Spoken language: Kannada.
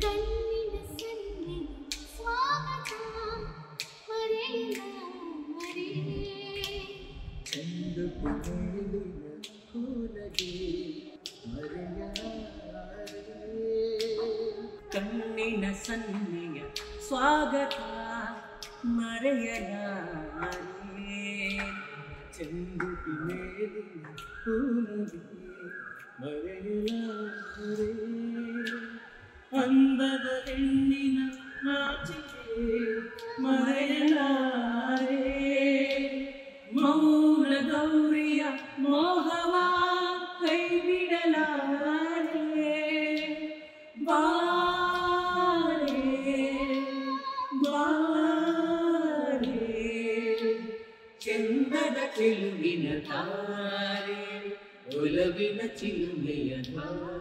ಕಣ್ಣಿನ ಸನ್ನೆ ಸ್ವಾಗತ ಮರೆಯಲ ಮರೆಯೇ ಚಂದು ಮೇಲಿನ ಕೂಲಗೆ ಮರೆಯಲಾರೆ ಕಣ್ಣಿನ ಸನ್ನೆಯ ಸ್ವಾಗತ ಮರೆಯಲಾರೆ ಚಂದು ಮೇಲಿನ ಕೂಲಗೆ ಮರೆಯಲಾರೆ ಅಂದದ ಹೆಣ್ಣಿನ ನಾಚಿಕೆ ಮರೆಯಲಾರೆ ಮೌನ ಗೌರಿಯ ಮೋಹವ ಕೈ ಬಿಡಲಾರೆ ಬಾರೆ ಬಾರೆ ಚಂದದ ಚೆಲುವಿನ ತಾರೆ ಒಲವಿನ ಚಿಲುಮೆಯ ತಾರೆ